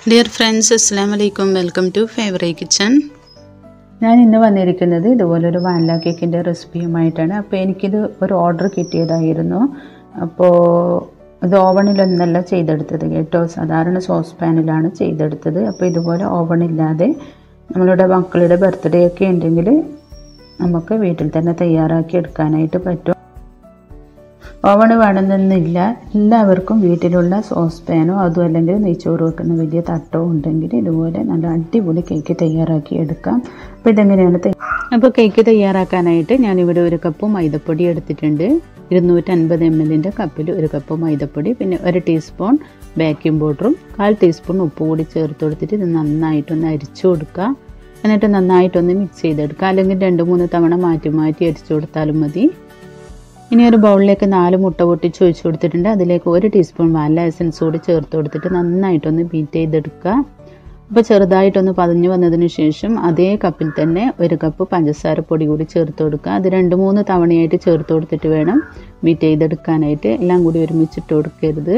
dear friends അസ്സാം വലൈക്കും welcome to ഫേവറേ kitchen ഞാൻ ഇന്ന് വന്നിരിക്കുന്നത് ഇതുപോലൊരു വാനില കേക്കിൻ്റെ റെസിപ്പിയുമായിട്ടാണ് അപ്പോൾ എനിക്കിത് ഒരു ഓർഡർ കിട്ടിയതായിരുന്നു അപ്പോൾ ഇത് ഓവണിലൊന്നല്ല ചെയ്തെടുത്തത് കേട്ടോ സാധാരണ സോസ് പാനിലാണ് ചെയ്തെടുത്തത് അപ്പോൾ ഇതുപോലെ ഓവണില്ലാതെ നമ്മളുടെ മക്കളുടെ ബർത്ത്ഡേ ഒക്കെ ഉണ്ടെങ്കിൽ നമുക്ക് വീട്ടിൽ തന്നെ തയ്യാറാക്കി എടുക്കാനായിട്ട് പറ്റും ഓവൺ വേണമെന്നൊന്നുമില്ല എല്ലാവർക്കും വീട്ടിലുള്ള സോസ് പാനോ അതും അല്ലെങ്കിൽ നെയ്ച്ചോറ് വെക്കുന്ന വലിയ തട്ടോ ഉണ്ടെങ്കിൽ ഇതുപോലെ നല്ല അടിപൊളി കേക്ക് തയ്യാറാക്കി എടുക്കാം അപ്പോൾ ഇതെങ്ങനെയാണ് തയ്യ- അപ്പോൾ കേക്ക് തയ്യാറാക്കാനായിട്ട് ഞാനിവിടെ ഒരു കപ്പ് മൈദപ്പൊടി എടുത്തിട്ടുണ്ട് ഇരുന്നൂറ്റൻപത് എം എല്ലിൻ്റെ കപ്പിൽ ഒരു കപ്പ് മൈദപ്പൊടി പിന്നെ ഒരു ടീസ്പൂൺ ബേക്കിംഗ് പൗഡറും കാൽ ടീസ്പൂൺ ഉപ്പ് കൂടി ചേർത്ത് കൊടുത്തിട്ട് ഇത് നന്നായിട്ടൊന്ന് അരിച്ചു കൊടുക്കുക എന്നിട്ട് നന്നായിട്ടൊന്ന് മിക്സ് ചെയ്തെടുക്കുക അല്ലെങ്കിൽ രണ്ട് മൂന്ന് തവണ മാറ്റി മാറ്റി അരിച്ചു കൊടുത്താലും മതി ഇനി ഒരു ബൗളിലേക്ക് നാല് മുട്ട പൊട്ടിച്ച് ഒഴിച്ച് കൊടുത്തിട്ടുണ്ട് അതിലേക്ക് ഒരു ടീസ്പൂൺ വാനില എസൻസ് കൂടി ചേർത്ത് കൊടുത്തിട്ട് നന്നായിട്ടൊന്ന് ബീറ്റ് ചെയ്തെടുക്കുക അപ്പോൾ ചെറുതായിട്ടൊന്ന് പതഞ്ഞു വന്നതിന് ശേഷം അതേ കപ്പിൽ തന്നെ ഒരു കപ്പ് പഞ്ചസാര പൊടി കൂടി ചേർത്ത് കൊടുക്കുക അത് രണ്ട് മൂന്ന് തവണയായിട്ട് ചേർത്ത് കൊടുത്തിട്ട് വേണം ബീറ്റ് ചെയ്തെടുക്കാനായിട്ട് എല്ലാം കൂടി ഒരുമിച്ചിട്ട് കൊടുക്കരുത്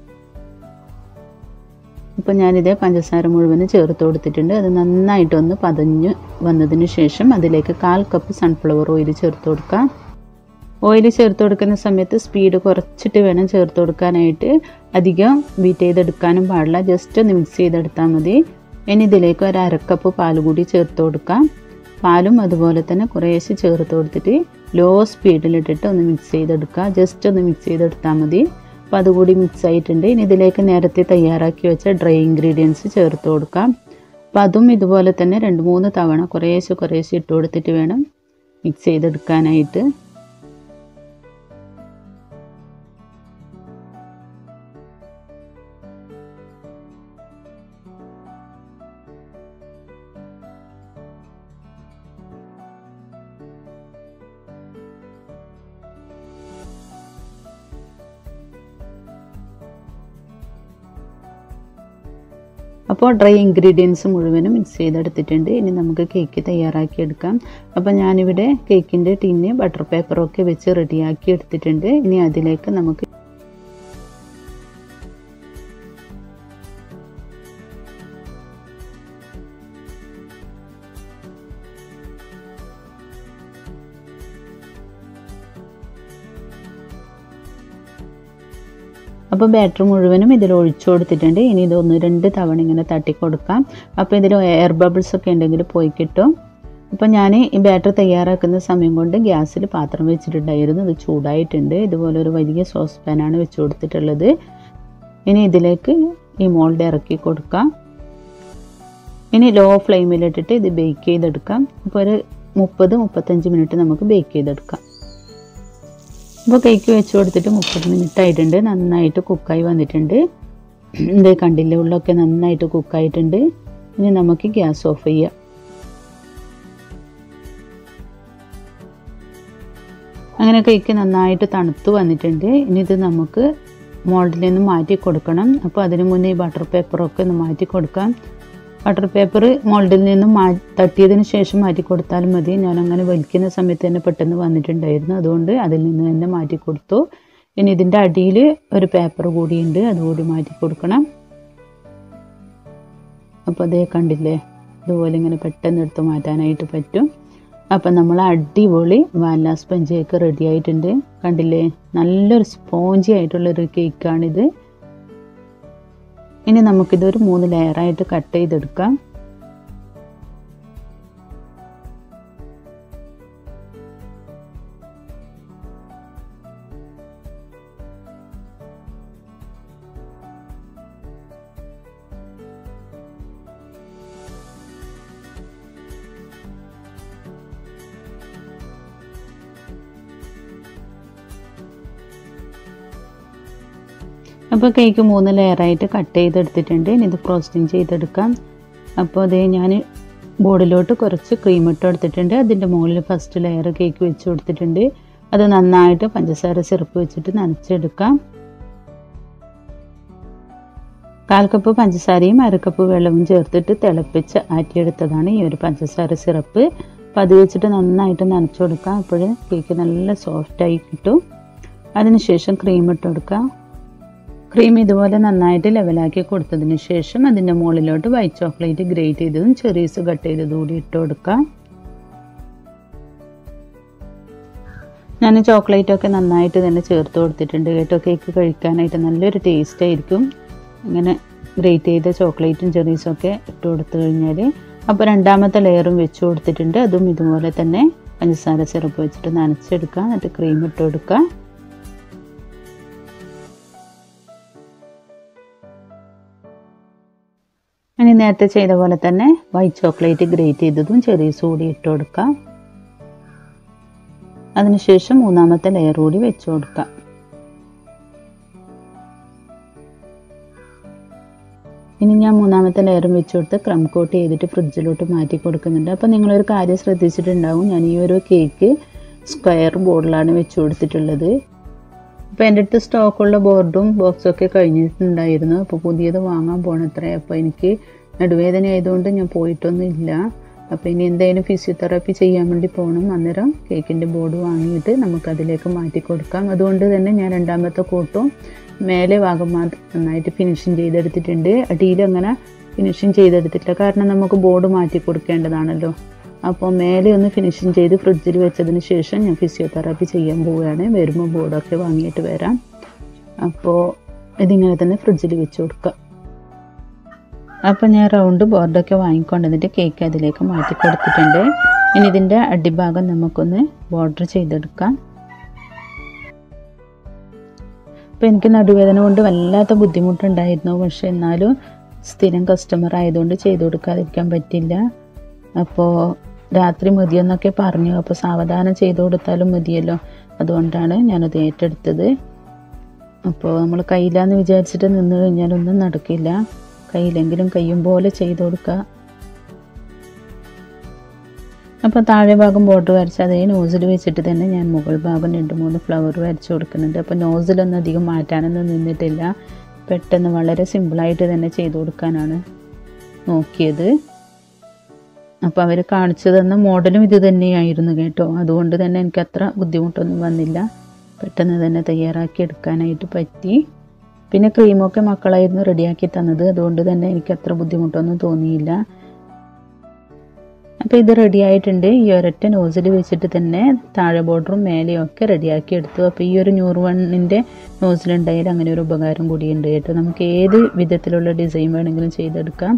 ഇപ്പോൾ ഞാനിതേ പഞ്ചസാര മുഴുവൻ ചേർത്ത് കൊടുത്തിട്ടുണ്ട് അത് നന്നായിട്ടൊന്ന് പതഞ്ഞ് വന്നതിന് ശേഷം അതിലേക്ക് കാൽ കപ്പ് സൺഫ്ലവർ ഓയിൽ ചേർത്ത് കൊടുക്കാം ഓയിൽ ചേർത്ത് കൊടുക്കുന്ന സമയത്ത് സ്പീഡ് കുറച്ചിട്ട് വേണം ചേർത്ത് കൊടുക്കാനായിട്ട് അധികം ബീറ്റ് ചെയ്തെടുക്കാനും പാടില്ല ജസ്റ്റ് ഒന്ന് മിക്സ് ചെയ്തെടുത്താൽ മതി ഇനി ഇതിലേക്ക് ഒരു അരക്കപ്പ് പാൽ കൂടി ചേർത്ത് കൊടുക്കാം പാലും അതുപോലെ തന്നെ കുറേശ്ശെ ചേർത്ത് കൊടുത്തിട്ട് ലോ സ്പീഡിലിട്ടിട്ട് ഒന്ന് മിക്സ് ചെയ്തെടുക്കുക ജസ്റ്റ് ഒന്ന് മിക്സ് ചെയ്തെടുത്താൽ മതി അപ്പോൾ അതുകൂടി മിക്സ് ആയിട്ടുണ്ട് ഇനി ഇതിലേക്ക് നേരത്തെ തയ്യാറാക്കി വെച്ച ഡ്രൈ ഇൻഗ്രീഡിയൻസ് ചേർത്ത് കൊടുക്കാം അപ്പോൾ അതും ഇതുപോലെ തന്നെ രണ്ട് മൂന്ന് തവണ കുറേശ്ശെ കുറേശ്ശെ ഇട്ട് കൊടുത്തിട്ട് വേണം മിക്സ് ചെയ്തെടുക്കാനായിട്ട് അപ്പോൾ ഡ്രൈ ഇൻഗ്രീഡിയൻസ് മുഴുവനും മിക്സ് ചെയ്തെടുത്തിട്ടുണ്ട് ഇനി നമുക്ക് കേക്ക് തയ്യാറാക്കി എടുക്കാം അപ്പോൾ ഞാനിവിടെ കേക്കിൻ്റെ ടിന്ന് ബട്ടർ പേപ്പറൊക്കെ വെച്ച് റെഡിയാക്കി എടുത്തിട്ടുണ്ട് ഇനി അതിലേക്ക് നമുക്ക് അപ്പോൾ ബാറ്റർ മുഴുവനും ഇതിൽ ഒഴിച്ചു കൊടുത്തിട്ടുണ്ട് ഇനി ഇതൊന്ന് രണ്ട് തവണ ഇങ്ങനെ തട്ടി കൊടുക്കാം അപ്പോൾ ഇതിൽ എയർ ബബിൾസ് ഒക്കെ ഉണ്ടെങ്കിൽ പോയി കിട്ടും അപ്പോൾ ഞാൻ ഈ ബാറ്റർ തയ്യാറാക്കുന്ന സമയം കൊണ്ട് ഗ്യാസിൽ പാത്രം വെച്ചിട്ടുണ്ടായിരുന്നു ഇത് ചൂടായിട്ടുണ്ട് ഇതുപോലെ ഒരു വലിയ സോസ് പാനാണ് വെച്ച് കൊടുത്തിട്ടുള്ളത് ഇനി ഇതിലേക്ക് ഈ മോൾഡ് ഇറക്കി കൊടുക്കാം ഇനി ലോ ഫ്ലെയിമിലിട്ടിട്ട് ഇത് ബേക്ക് ചെയ്തെടുക്കാം അപ്പോൾ ഒരു മുപ്പത് മുപ്പത്തഞ്ച് മിനിറ്റ് നമുക്ക് ബേക്ക് ചെയ്തെടുക്കാം അപ്പോൾ കേക്ക് വെച്ച് കൊടുത്തിട്ട് മുപ്പത് മിനിറ്റ് ആയിട്ടുണ്ട് നന്നായിട്ട് കുക്കായി വന്നിട്ടുണ്ട് ഇത് കണ്ടില്ലേ ഉള്ളൊക്കെ നന്നായിട്ട് കുക്കായിട്ടുണ്ട് ഇനി നമുക്ക് ഗ്യാസ് ഓഫ് ചെയ്യാം അങ്ങനെ കേക്ക് നന്നായിട്ട് തണുത്ത് വന്നിട്ടുണ്ട് ഇനി ഇത് നമുക്ക് മോൾഡിൽ നിന്ന് മാറ്റി കൊടുക്കണം അപ്പോൾ അതിന് മുന്നേ ഈ ബട്ടർ പേപ്പറൊക്കെ ഒന്ന് മാറ്റി കൊടുക്കാം ബട്ടർ പേപ്പർ മോൾഡിൽ നിന്ന് മാ തട്ടിയതിന് ശേഷം മാറ്റി കൊടുത്താലും മതി ഞാൻ അങ്ങനെ വലിക്കുന്ന സമയത്ത് തന്നെ പെട്ടെന്ന് വന്നിട്ടുണ്ടായിരുന്നു അതുകൊണ്ട് അതിൽ നിന്ന് തന്നെ മാറ്റി കൊടുത്തു ഇനി ഇതിൻ്റെ അടിയിൽ ഒരു പേപ്പർ കൂടിയുണ്ട് അതുകൂടി മാറ്റി കൊടുക്കണം അപ്പോൾ അതേ കണ്ടില്ലേ ഇതുപോലെ ഇങ്ങനെ പെട്ടെന്ന് എടുത്ത് മാറ്റാനായിട്ട് പറ്റും അപ്പം നമ്മൾ അടിപൊളി വാനില സ്പഞ്ച് കേക്ക് റെഡി ആയിട്ടുണ്ട് കണ്ടില്ലേ നല്ലൊരു സ്പോഞ്ചി ആയിട്ടുള്ളൊരു കേക്കാണിത് ഇനി നമുക്കിതൊരു മൂന്ന് ലെയറായിട്ട് കട്ട് ചെയ്തെടുക്കാം അപ്പോൾ കേക്ക് മൂന്ന് ലെയറായിട്ട് കട്ട് ചെയ്തെടുത്തിട്ടുണ്ട് ഇനി ഇത് ഫ്രോസ്റ്റിംഗ് ചെയ്തെടുക്കാം അപ്പോൾ അതേ ഞാൻ ബോർഡിലോട്ട് കുറച്ച് ക്രീം ഇട്ട് കൊടുത്തിട്ടുണ്ട് അതിൻ്റെ മുകളിൽ ഫസ്റ്റ് ലെയർ കേക്ക് വെച്ച് കൊടുത്തിട്ടുണ്ട് അത് നന്നായിട്ട് പഞ്ചസാര സിറപ്പ് വെച്ചിട്ട് നനച്ചെടുക്കാം കാൽ കപ്പ് പഞ്ചസാരയും അരക്കപ്പ് വെള്ളവും ചേർത്തിട്ട് തിളപ്പിച്ച് ആറ്റിയെടുത്തതാണ് ഈ ഒരു പഞ്ചസാര സിറപ്പ് അപ്പോൾ അത് വെച്ചിട്ട് നന്നായിട്ട് നനച്ചു കൊടുക്കാം അപ്പോൾ കേക്ക് നല്ല സോഫ്റ്റായി കിട്ടും അതിനുശേഷം ക്രീം ഇട്ട് കൊടുക്കാം ക്രീം ഇതുപോലെ നന്നായിട്ട് ലെവലാക്കി കൊടുത്തതിന് ശേഷം അതിൻ്റെ മുകളിലോട്ട് വൈറ്റ് ചോക്ലേറ്റ് ഗ്രേറ്റ് ചെയ്തതും ചെറീസ് കട്ട് ചെയ്തതും കൂടി ഇട്ട് കൊടുക്കാം ഞാൻ ചോക്ലേറ്റ് ഒക്കെ നന്നായിട്ട് തന്നെ ചേർത്ത് കൊടുത്തിട്ടുണ്ട് കേട്ടോ കേക്ക് കഴിക്കാനായിട്ട് നല്ലൊരു ടേസ്റ്റ് ആയിരിക്കും ഇങ്ങനെ ഗ്രേറ്റ് ചെയ്ത ചോക്ലേറ്റും ചെറീസും ഒക്കെ ഇട്ട് കൊടുത്തു കഴിഞ്ഞാൽ അപ്പോൾ രണ്ടാമത്തെ ലെയറും വെച്ച് കൊടുത്തിട്ടുണ്ട് അതും ഇതുപോലെ തന്നെ പഞ്ചസാര സിറപ്പ് വെച്ചിട്ട് നനച്ചെടുക്കുക എന്നിട്ട് ക്രീം ഇട്ട് കൊടുക്കുക ഇനി നേരത്തെ ചെയ്ത പോലെ തന്നെ വൈറ്റ് ചോക്ലേറ്റ് ഗ്രേറ്റ് ചെയ്തതും ചെറീസ് കൂടി ഇട്ട് കൊടുക്കാം അതിനുശേഷം മൂന്നാമത്തെ ലെയർ കൂടി വെച്ച് കൊടുക്കാം ഇനി ഞാൻ മൂന്നാമത്തെ ലെയറും വെച്ച് കൊടുത്ത് ക്രം കോട്ട് ചെയ്തിട്ട് ഫ്രിഡ്ജിലോട്ട് മാറ്റി കൊടുക്കുന്നുണ്ട് അപ്പോൾ നിങ്ങളൊരു കാര്യം ശ്രദ്ധിച്ചിട്ടുണ്ടാവും ഞാൻ ഈ ഒരു കേക്ക് സ്ക്വയർ ബോർഡിലാണ് വെച്ച് കൊടുത്തിട്ടുള്ളത് അപ്പോൾ എൻ്റെ അടുത്ത് സ്റ്റോക്കുള്ള ബോർഡും ബോക്സും ഒക്കെ കഴിഞ്ഞിട്ടുണ്ടായിരുന്നു അപ്പോൾ പുതിയത് വാങ്ങാൻ പോണത്രേ അപ്പോൾ എനിക്ക് നടുവേദന ആയതുകൊണ്ട് ഞാൻ പോയിട്ടൊന്നും ഇല്ല അപ്പോൾ ഇനി എന്തായാലും ഫിസിയോതെറാപ്പി ചെയ്യാൻ വേണ്ടി പോകണം അന്നേരം കേക്കിൻ്റെ ബോർഡ് വാങ്ങിയിട്ട് നമുക്കതിലേക്ക് മാറ്റി കൊടുക്കാം അതുകൊണ്ട് തന്നെ ഞാൻ രണ്ടാമത്തെ കോട്ടും മേലെ ഭാഗം മാത്രം നന്നായിട്ട് ഫിനിഷിങ് ചെയ്തെടുത്തിട്ടുണ്ട് അടിയിൽ അങ്ങനെ ഫിനിഷിങ് ചെയ്തെടുത്തിട്ടില്ല കാരണം നമുക്ക് ബോർഡ് മാറ്റി കൊടുക്കേണ്ടതാണല്ലോ അപ്പോൾ മേലെ ഒന്ന് ഫിനിഷിങ് ചെയ്ത് ഫ്രിഡ്ജിൽ വെച്ചതിന് ശേഷം ഞാൻ ഫിസിയോതെറാപ്പി ചെയ്യാൻ പോവുകയാണ് വരുമ്പോൾ ബോർഡൊക്കെ വാങ്ങിയിട്ട് വരാം അപ്പോൾ ഇതിങ്ങനെ തന്നെ ഫ്രിഡ്ജിൽ വെച്ച് കൊടുക്കാം അപ്പോൾ ഞാൻ റൗണ്ട് ബോർഡൊക്കെ വാങ്ങിക്കൊണ്ടുവന്നിട്ട് കേക്ക് അതിലേക്ക് മാറ്റി കൊടുത്തിട്ടുണ്ട് ഇനി ഇതിൻ്റെ അടിഭാഗം നമുക്കൊന്ന് ബോർഡർ ചെയ്തെടുക്കാം അപ്പോൾ എനിക്ക് നടുവേദന കൊണ്ട് വല്ലാത്ത ബുദ്ധിമുട്ടുണ്ടായിരുന്നു പക്ഷെ എന്നാലും സ്ഥിരം കസ്റ്റമർ ആയതുകൊണ്ട് ചെയ്തു കൊടുക്കാതിരിക്കാൻ പറ്റില്ല അപ്പോൾ രാത്രി മതിയെന്നൊക്കെ പറഞ്ഞു അപ്പോൾ സാവധാനം ചെയ്തു കൊടുത്താലും മതിയല്ലോ അതുകൊണ്ടാണ് ഞാനത് ഏറ്റെടുത്തത് അപ്പോൾ നമ്മൾ കയ്യിലാന്ന് വിചാരിച്ചിട്ട് നിന്ന് കഴിഞ്ഞാലൊന്നും നടക്കില്ല കയ്യിലെങ്കിലും കയ്യും പോലെ ചെയ്തു കൊടുക്കുക അപ്പോൾ താഴെ ഭാഗം ബോർഡർ വരച്ച് അതേ നോസിൽ വെച്ചിട്ട് തന്നെ ഞാൻ മുകൾ ഭാഗം രണ്ട് മൂന്ന് ഫ്ലവർ വരച്ച് കൊടുക്കുന്നുണ്ട് അപ്പോൾ നോസിലൊന്നും അധികം മാറ്റാനൊന്നും നിന്നിട്ടില്ല പെട്ടെന്ന് വളരെ സിമ്പിളായിട്ട് തന്നെ ചെയ്തു കൊടുക്കാനാണ് നോക്കിയത് അപ്പോൾ അവർ കാണിച്ചു തന്ന മോഡലും ഇത് തന്നെയായിരുന്നു കേട്ടോ അതുകൊണ്ട് തന്നെ എനിക്ക് അത്ര ബുദ്ധിമുട്ടൊന്നും വന്നില്ല പെട്ടെന്ന് തന്നെ തയ്യാറാക്കി എടുക്കാനായിട്ട് പറ്റി പിന്നെ ക്രീമൊക്കെ മക്കളായിരുന്നു റെഡിയാക്കി തന്നത് അതുകൊണ്ട് തന്നെ എനിക്ക് അത്ര ബുദ്ധിമുട്ടൊന്നും തോന്നിയില്ല അപ്പോൾ ഇത് റെഡി ആയിട്ടുണ്ട് ഈ ഒരൊറ്റ നോസിൽ വെച്ചിട്ട് തന്നെ താഴെ ബോർഡറും മേലെയും ഒക്കെ റെഡിയാക്കി എടുത്തു അപ്പോൾ ഈ ഒരു നൂറ് വണ്ണിൻ്റെ നോസിലുണ്ടായാൽ അങ്ങനെ ഒരു ഉപകാരം കൂടിയുണ്ട് കേട്ടോ നമുക്ക് ഏത് വിധത്തിലുള്ള ഡിസൈൻ വേണമെങ്കിലും ചെയ്തെടുക്കാം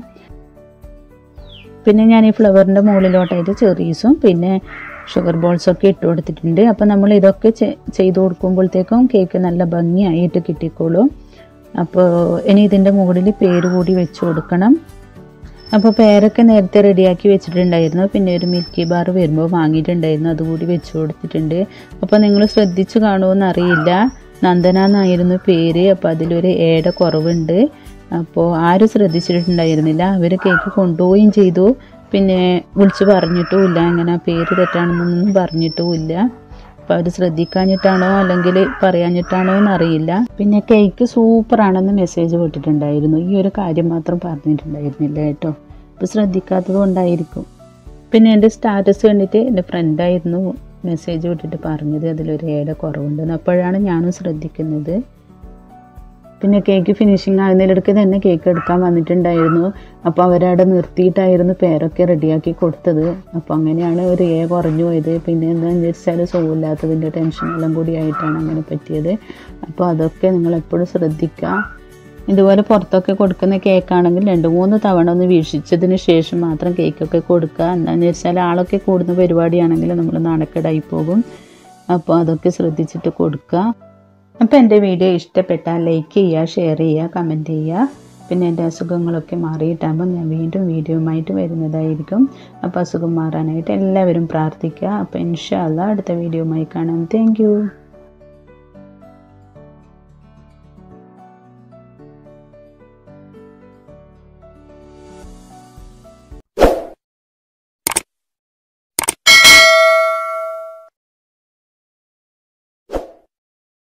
പിന്നെ ഞാൻ ഈ ഫ്ലവറിൻ്റെ മുകളിലോട്ടായിട്ട് ചെറീസും പിന്നെ ഷുഗർ ബോൾസൊക്കെ ഇട്ട് കൊടുത്തിട്ടുണ്ട് അപ്പോൾ നമ്മൾ ഇതൊക്കെ ചെയ്ത് കൊടുക്കുമ്പോഴത്തേക്കും കേക്ക് നല്ല ഭംഗിയായിട്ട് കിട്ടിക്കോളും അപ്പോൾ ഇനി ഇതിൻ്റെ മുകളിൽ പേര് കൂടി വെച്ച് കൊടുക്കണം അപ്പോൾ പേരൊക്കെ നേരത്തെ റെഡിയാക്കി വെച്ചിട്ടുണ്ടായിരുന്നു പിന്നെ ഒരു മിൽക്കി ബാർ വരുമ്പോൾ വാങ്ങിയിട്ടുണ്ടായിരുന്നു അതുകൂടി വെച്ച് കൊടുത്തിട്ടുണ്ട് അപ്പോൾ നിങ്ങൾ ശ്രദ്ധിച്ച് കാണുമെന്ന് അറിയില്ല നന്ദന എന്നായിരുന്നു പേര് അപ്പോൾ അതിലൊരു ഏടെ കുറവുണ്ട് അപ്പോൾ ആരും ശ്രദ്ധിച്ചിട്ടുണ്ടായിരുന്നില്ല അവർ കേക്ക് കൊണ്ടുപോവുകയും ചെയ്തു പിന്നെ വിളിച്ച് പറഞ്ഞിട്ടുമില്ല അങ്ങനെ പേര് തെറ്റാണെന്നൊന്നും പറഞ്ഞിട്ടുമില്ല അപ്പോൾ അവർ ശ്രദ്ധിക്കാഞ്ഞിട്ടാണോ അല്ലെങ്കിൽ പറയാഞ്ഞിട്ടാണോ എന്നറിയില്ല പിന്നെ കേക്ക് സൂപ്പറാണെന്ന് മെസ്സേജ് വിട്ടിട്ടുണ്ടായിരുന്നു ഈ ഒരു കാര്യം മാത്രം പറഞ്ഞിട്ടുണ്ടായിരുന്നില്ല കേട്ടോ അപ്പോൾ ശ്രദ്ധിക്കാത്തത് കൊണ്ടായിരിക്കും പിന്നെ എൻ്റെ സ്റ്റാറ്റസ് കണ്ടിട്ട് എൻ്റെ ഫ്രണ്ടായിരുന്നു മെസ്സേജ് വിട്ടിട്ട് പറഞ്ഞത് അതിലൊരു ഏല കുറവുണ്ടെന്ന് അപ്പോഴാണ് ഞാനും ശ്രദ്ധിക്കുന്നത് പിന്നെ കേക്ക് ഫിനിഷിങ് ആകുന്നതിലിടയ്ക്ക് തന്നെ കേക്ക് എടുക്കാൻ വന്നിട്ടുണ്ടായിരുന്നു അപ്പോൾ അവരവിടെ നിർത്തിയിട്ടായിരുന്നു പേരൊക്കെ റെഡിയാക്കി കൊടുത്തത് അപ്പോൾ അങ്ങനെയാണ് ഒരു എ കുറഞ്ഞു പോയത് പിന്നെ എന്താണെന്ന് വെച്ചാൽ സുഖമില്ലാത്തതിൻ്റെ ടെൻഷനെല്ലാം കൂടി ആയിട്ടാണ് അങ്ങനെ പറ്റിയത് അപ്പോൾ അതൊക്കെ നിങ്ങൾ എപ്പോഴും ശ്രദ്ധിക്കുക ഇതുപോലെ പുറത്തൊക്കെ കൊടുക്കുന്ന കേക്കാണെങ്കിൽ രണ്ട് മൂന്ന് തവണ ഒന്ന് വീക്ഷിച്ചതിന് ശേഷം മാത്രം കേക്കൊക്കെ കൊടുക്കുക എന്താണെന്ന് വെച്ചാൽ ആളൊക്കെ കൂടുന്ന പരിപാടിയാണെങ്കിൽ നമ്മൾ നാണക്കേടായി പോകും അപ്പോൾ അതൊക്കെ ശ്രദ്ധിച്ചിട്ട് കൊടുക്കുക അപ്പോൾ എൻ്റെ വീഡിയോ ഇഷ്ടപ്പെട്ടാൽ ലൈക്ക് ചെയ്യുക ഷെയർ ചെയ്യുക കമൻറ്റ് ചെയ്യുക പിന്നെ എൻ്റെ അസുഖങ്ങളൊക്കെ മാറിയിട്ടാകുമ്പോൾ ഞാൻ വീണ്ടും വീഡിയോയുമായിട്ട് വരുന്നതായിരിക്കും അപ്പോൾ അസുഖം മാറാനായിട്ട് എല്ലാവരും പ്രാർത്ഥിക്കുക അപ്പോൾ ഇൻഷാല്ല അടുത്ത വീഡിയോയുമായി കാണാം താങ്ക്